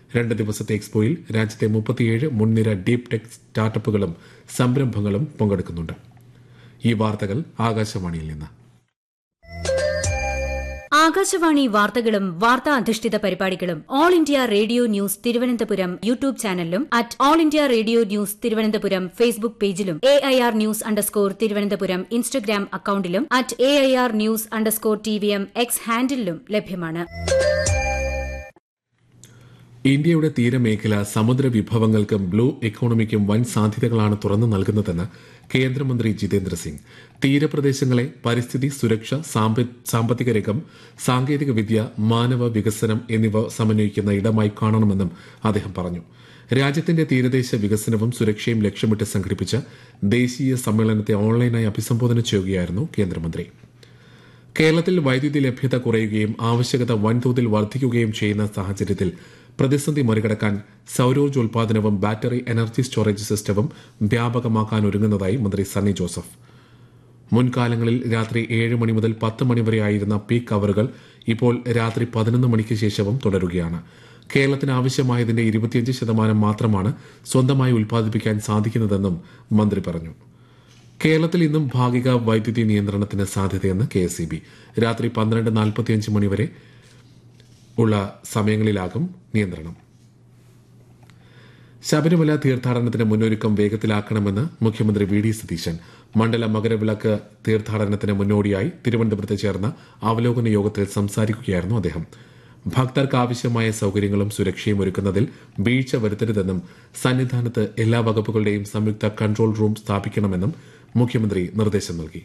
രണ്ട് ദിവസത്തെ എക്സ്പോയിൽ രാജ്യത്തെ മുപ്പത്തിയേഴ് മുൻനിര ഡീപ് ടെക് സ്റ്റാർട്ടപ്പുകളും സംരംഭങ്ങളും പങ്കെടുക്കുന്നുണ്ട് ഈ വാർത്തകൾ ആകാശവാണിയിൽ നിന്ന് ആകാശവാണി വാർത്തകളും വാർത്താ അധിഷ്ഠിത പരിപാടികളും All India Radio news Thiruvananthapuram YouTube ചാനലിലും at All India Radio news Thiruvananthapuram Facebook പേജിലും A I R news underscore Thiruvananthapuram Instagram അക്കൌണ്ടിലും at A I R news underscore T V M X ഹാൻഡിലും ലഭ്യമാണ് ഇന്ത്യയുടെ തീരമേഖല സമുദ്ര വിഭവങ്ങൾക്കും ബ്ലൂ എക്കോണമിക്കും വൻ സാധ്യതകളാണ് തുറന്നു നൽകുന്നതെന്ന് കേന്ദ്രമന്ത്രി ജിതേന്ദ്ര സിംഗ് തീരപ്രദേശങ്ങളെ പരിസ്ഥിതി സുരക്ഷ സാമ്പ- സാമ്പത്തിക രംഗം സാങ്കേതിക വിദ്യ മാനവ വികസനം എന്നിവ സമന്വയിക്കുന്ന ഇടമായി കാണണമെന്നും അദ്ദേഹം പറഞ്ഞു രാജ്യത്തിന്റെ തീരദേശ വികസനവും സുരക്ഷയും ലക്ഷ്യമിട്ട് സംഘടിപ്പിച്ച ദേശീയ സമ്മേളനത്തെ ഓൺലൈനായി അഭിസംബോധന ചെയ്യുകയായിരുന്നു കേന്ദ്രമന്ത്രി കേരളത്തിൽ വൈദ്യുതി ലഭ്യത കുറയുകയും ആവശ്യകത വൻതോതിൽ വർദ്ധിക്കുകയും ചെയ്യുന്ന സാഹചര്യത്തിൽ പ്രതിസന്ധി മറികടക്കാൻ സൌരോർജ്ജോൽപാദനവും ബാറ്ററി എനർജി സ്റ്റോറേജ് സിസ്റ്റവും വ്യാപകമാക്കാൻ ഒരുങ്ങുന്നതായി മന്ത്രി സണ്ണി ജോസഫ് മുൻകാലങ്ങളിൽ രാത്രി ഏഴ് മണി മുതൽ പത്ത് മണി വരെ ആയിരുന്ന പീക്ക് അവറുകൾ ഇപ്പോൾ രാത്രി പതിനൊന്ന് മണിക്ക് ശേഷവും തുടരുകയാണ് കേരളത്തിന് ആവശ്യമായതിന്റെ ഇരുപത്തിയഞ്ച് ശതമാനം മാത്രമാണ് സ്വന്തമായി ഉൽപ്പാദിപ്പിക്കാൻ സാധിക്കുന്നതെന്നും മന്ത്രി പറഞ്ഞു കേരളത്തിൽ ഇന്നും ഭാഗിക വൈദ്യുതി നിയന്ത്രണത്തിന് സാധ്യതയെന്ന് കെ എസ് രാത്രി പന്ത്രണ്ട് നാൽപ്പത്തിയഞ്ച് മണിവരെ ഉള്ള സമയങ്ങളിലാകും നിയന്ത്രണം ശബരിമല തീർത്ഥാടനത്തിന് മുന്നൊരുക്കം വേഗത്തിലാക്കണമെന്ന് മുഖ്യമന്ത്രി വി ഡി സതീശൻ മണ്ഡല മകരവിളക്ക് തീർത്ഥാടനത്തിന് മുന്നോടിയായി തിരുവനന്തപുരത്ത് ചേർന്ന അവലോകന യോഗത്തിൽ സംസാരിക്കുകയായിരുന്നു അദ്ദേഹം ഭക്തർക്ക് ആവശ്യമായ സൌകര്യങ്ങളും സുരക്ഷയും ഒരുക്കുന്നതിൽ വീഴ്ച വരുത്തരുതെന്നും സന്നിധാനത്ത് എല്ലാ വകുപ്പുകളുടെയും സംയുക്ത കൺട്രോൾ റൂം സ്ഥാപിക്കണമെന്നും മുഖ്യമന്ത്രി നിർദ്ദേശം നൽകി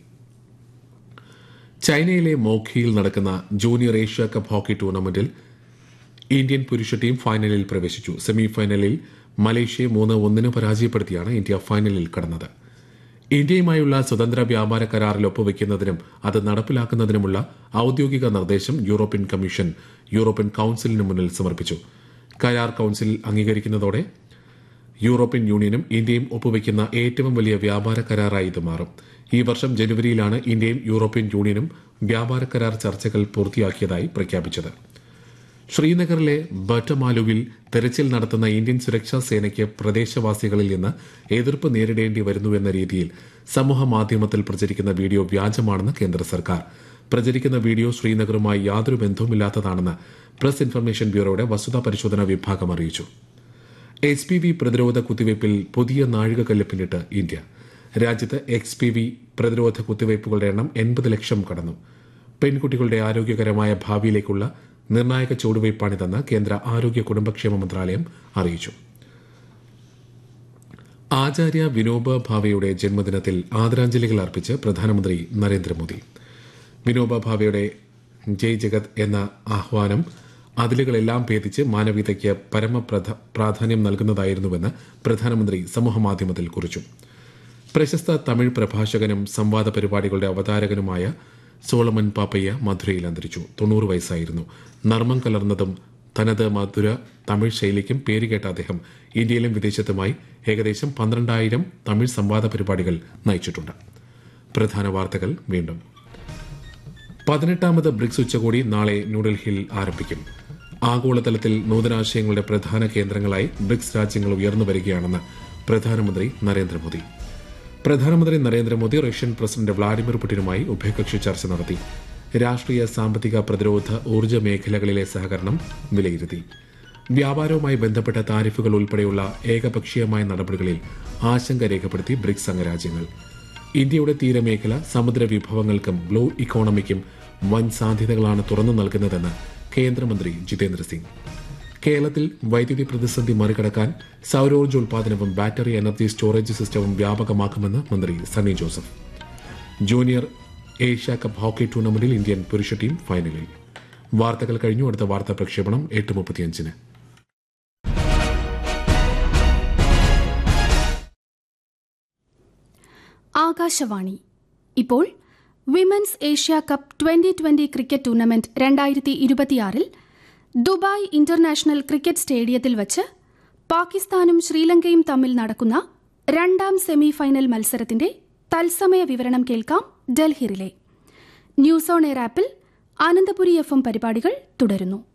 ചൈനയിലെ മോഖിയിൽ നടക്കുന്ന ജൂനിയർ ഏഷ്യ കപ്പ് ഹോക്കി ടൂർണമെന്റിൽ ഇന്ത്യൻ പുരുഷ ടീം ഫൈനലിൽ പ്രവേശിച്ചു സെമി ഫൈനലിൽ മലേഷ്യയെ മൂന്ന് ഒന്നിന് പരാജയപ്പെടുത്തിയാണ് ഇന്ത്യ ഫൈനലിൽ കടന്നത് ഇന്ത്യയുമായുള്ള സ്വതന്ത്ര വ്യാപാര കരാറിൽ ഒപ്പുവെക്കുന്നതിനും അത് നടപ്പിലാക്കുന്നതിനുമുള്ള ഔദ്യോഗിക നിർദ്ദേശം യൂറോപ്യൻ കമ്മീഷൻ യൂറോപ്യൻ കൌൺസിലിന് മുന്നിൽ സമർപ്പിച്ചു കരാർ കൌൺസിൽ അംഗീകരിക്കുന്നതോടെ യൂറോപ്യൻ യൂണിയനും ഇന്ത്യയും ഒപ്പുവെക്കുന്ന ഏറ്റവും വലിയ വ്യാപാര കരാറായി ഇത് മാറും ഈ വർഷം ജനുവരിയിലാണ് ഇന്ത്യയും യൂറോപ്യൻ യൂണിയനും വ്യാപാര കരാർ ചർച്ചകൾ പൂർത്തിയാക്കിയതായി പ്രഖ്യാപിച്ചത് ശ്രീനഗറിലെ ബട്ടമാലുവിൽ തെരച്ചിൽ നടത്തുന്ന ഇന്ത്യൻ സുരക്ഷാ സേനയ്ക്ക് പ്രദേശവാസികളിൽ നിന്ന് എതിർപ്പ് നേരിടേണ്ടി വരുന്നുവെന്ന രീതിയിൽ സമൂഹ മാധ്യമത്തിൽ പ്രചരിക്കുന്ന വീഡിയോ വ്യാജമാണെന്ന് കേന്ദ്ര സർക്കാർ പ്രചരിക്കുന്ന വീഡിയോ ശ്രീനഗറുമായി യാതൊരു ബന്ധവുമില്ലാത്തതാണെന്ന് പ്രസ് ഇൻഫർമേഷൻ ബ്യൂറോയുടെ വസ്തുതാ പരിശോധനാ വിഭാഗം അറിയിച്ചു എച്ച് പി വി പ്രതിരോധ കുത്തിവയ്പിൽ പുതിയ നാഴികക്കല്ല് പിന്നിട്ട് ഇന്ത്യ രാജ്യത്ത് എക്സ് പി വി പ്രതിരോധ കുത്തിവയ്പ്പുകളുടെ എണ്ണം എൺപത് ലക്ഷം കടന്നു പെൺകുട്ടികളുടെ ആരോഗ്യകരമായ ഭാവിയിലേക്കുള്ള നിർണായക ചുവടുവയ്പ്പാണിതെന്ന് കേന്ദ്ര ആരോഗ്യ കുടുംബക്ഷേമ മന്ത്രാലയം അറിയിച്ചു ആചാര്യ വിനോബ ഭാവെയുടെ ജന്മദിനത്തിൽ ആദരാഞ്ജലികൾ അർപ്പിച്ച് പ്രധാനമന്ത്രി നരേന്ദ്രമോദി വിനോബ ഭാവെയുടെ ജയ് ജഗത് എന്ന ആഹ്വാനം അതിലുകളെല്ലാം ഭേദിച്ച് മാനവീയതയ്ക്ക് പരമപ്രധ പ്രാധാന്യം നൽകുന്നതായിരുന്നുവെന്ന് പ്രധാനമന്ത്രി സമൂഹമാധ്യമത്തിൽ കുറിച്ചു പ്രശസ്ത തമിഴ് പ്രഭാഷകനും സംവാദ പരിപാടികളുടെ അവതാരകനുമായ സോളമൻ പാപ്പയ്യ മധുരയിൽ അന്തരിച്ചു തൊണ്ണൂറ് വയസ്സായിരുന്നു നർമ്മം കലർന്നതും തനത് മധുര തമിഴ് ശൈലിക്കും പേരുകേട്ട അദ്ദേഹം ഇന്ത്യയിലും വിദേശത്തുമായി ഏകദേശം പന്ത്രണ്ടായിരം തമിഴ് സംവാദ പരിപാടികൾ നയിച്ചിട്ടുണ്ട് പ്രധാന വാർത്തകൾ വീണ്ടും പതിനെട്ടാമത് ബ്രിക്സ് ഉച്ചകോടി നാളെ ന്യൂഡൽഹിയിൽ ആരംഭിക്കും ആഗോളതലത്തിൽ നൂതനാശയങ്ങളുടെ പ്രധാന കേന്ദ്രങ്ങളായി ബ്രിക്സ് രാജ്യങ്ങൾ ഉയർന്നു വരികയാണെന്ന് പ്രധാനമന്ത്രി നരേന്ദ്രമോദി പ്രധാനമന്ത്രി നരേന്ദ്രമോദി റഷ്യൻ പ്രസിഡന്റ് വ്ളാഡിമിർ പുടിനുമായി ഉഭയകക്ഷി ചർച്ച നടത്തി രാഷ്ട്രീയ സാമ്പത്തിക പ്രതിരോധ ഊർജ്ജ മേഖലകളിലെ സഹകരണം വിലയിരുത്തി വ്യാപാരവുമായി ബന്ധപ്പെട്ട താരിഫുകൾ ഉൾപ്പെടെയുള്ള ഏകപക്ഷീയമായ നടപടികളിൽ ആശങ്ക രേഖപ്പെടുത്തി ബ്രിക്സ് അംഗരാജ്യങ്ങൾ ഇന്ത്യയുടെ തീരമേഖല സമുദ്ര വിഭവങ്ങൾക്കും ബ്ലൂ ഇക്കോണമിക്കും വൻ സാധ്യതകളാണ് തുറന്നു നൽകുന്നതെന്ന് കേന്ദ്രമന്ത്രി ജിതേന്ദ്ര സിംഗ് കേരളത്തിൽ വൈദ്യുതി പ്രതിസന്ധി മറികടക്കാൻ സൌരോർജ്ജോൽപാദനവും ബാറ്ററി എനർജി സ്റ്റോറേജ് സിസ്റ്റവും വ്യാപകമാക്കുമെന്ന് മന്ത്രി Sunny Joseph junior Asia cup hockey ടൂർണമെന്റിൽ ഇന്ത്യൻ പുരുഷ ടീം ഫൈനലിൽ വാർത്തകൾ കഴിഞ്ഞു അടുത്ത വാർത്താ പ്രക്ഷേപണം എട്ട് മുപ്പത്തിയഞ്ചിന് ആകാശവാണി ഇപ്പോൾ women's Asia cup twenty twenty cricket tournament രണ്ടായിരത്തി ഇരുപത്തിയാറിൽ ദുബായ് ഇന്റർനാഷണൽ ക്രിക്കറ്റ് സ്റ്റേഡിയത്തിൽ വച്ച് പാകിസ്ഥാനും ശ്രീലങ്കയും തമ്മിൽ നടക്കുന്ന രണ്ടാം സെമി ഫൈനൽ മത്സരത്തിന്റെ തത്സമയ വിവരണം കേൾക്കാം Delhi relay news on air ആപ്പിൽ ആനന്ദപുരി എഫ് എം പരിപാടികൾ തുടരുന്നു